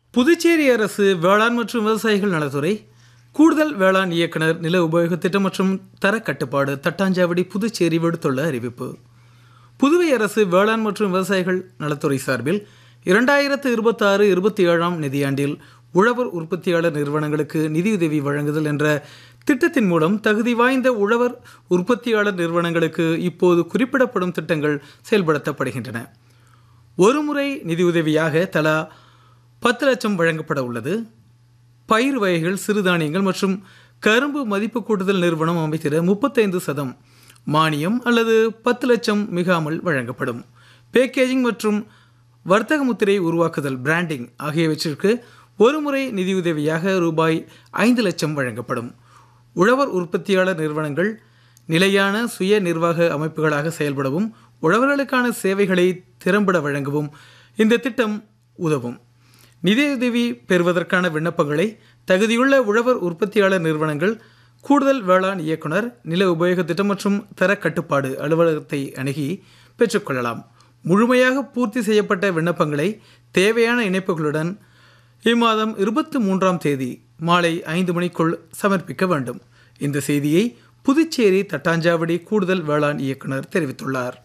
புதுச்சேரி அரசு வேளாண் மற்றும் விவசாயிகள் நலத்துறை கூடுதல் வேளாண் இயக்குனர் நில உபயோக திட்டம் மற்றும் தர கட்டுப்பாடு தட்டாஞ்சாவடி புதுச்சேரி விடுத்துள்ள அறிவிப்பு புதுவை அரசு வேளாண் மற்றும் விவசாயிகள் நலத்துறை சார்பில் இரண்டாயிரத்து இருபத்தாறு இருபத்தி ஏழாம் நிதியாண்டில் உழவர் உற்பத்தியாளர் நிறுவனங்களுக்கு நிதியுதவி வழங்குதல் என்ற திட்டத்தின் மூலம் தகுதி வாய்ந்த உழவர் உற்பத்தியாளர் நிறுவனங்களுக்கு இப்போது குறிப்பிடப்படும் திட்டங்கள் செயல்படுத்தப்படுகின்றன ஒருமுறை நிதியுதவியாக தலா பத்து லட்சம் வழங்கப்பட உள்ளது பயிர் வகைகள் சிறுதானியங்கள் மற்றும் கரும்பு மதிப்பு கூட்டுதல் நிறுவனம் அமைத்திட முப்பத்தைந்து சதம் மானியம் அல்லது பத்து லட்சம் மிகாமல் வழங்கப்படும் பேக்கேஜிங் மற்றும் வர்த்தக முத்திரை உருவாக்குதல் பிராண்டிங் ஆகியவற்றிற்கு ஒருமுறை நிதியுதவியாக ரூபாய் ஐந்து லட்சம் வழங்கப்படும் உழவர் உற்பத்தியாளர் நிறுவனங்கள் நிலையான சுய நிர்வாக அமைப்புகளாக செயல்படவும் உழவர்களுக்கான சேவைகளை திறம்பட வழங்கவும் இந்த திட்டம் உதவும் நிதியுதவி பெறுவதற்கான விண்ணப்பங்களை தகுதியுள்ள உழவர் உற்பத்தியாளர் நிறுவனங்கள் கூடுதல் வேளாண் இயக்குனர் நில உபயோக திட்டம் மற்றும் தர கட்டுப்பாடு அலுவலகத்தை அணுகி பெற்றுக்கொள்ளலாம் முழுமையாக பூர்த்தி செய்யப்பட்ட விண்ணப்பங்களை தேவையான இணைப்புகளுடன் இம்மாதம் இருபத்தி மூன்றாம் தேதி மாலை ஐந்து மணிக்குள் சமர்ப்பிக்க வேண்டும் இந்த செய்தியை புதுச்சேரி தட்டாஞ்சாவடி கூடுதல் வேளாண் இயக்குனர் தெரிவித்துள்ளார்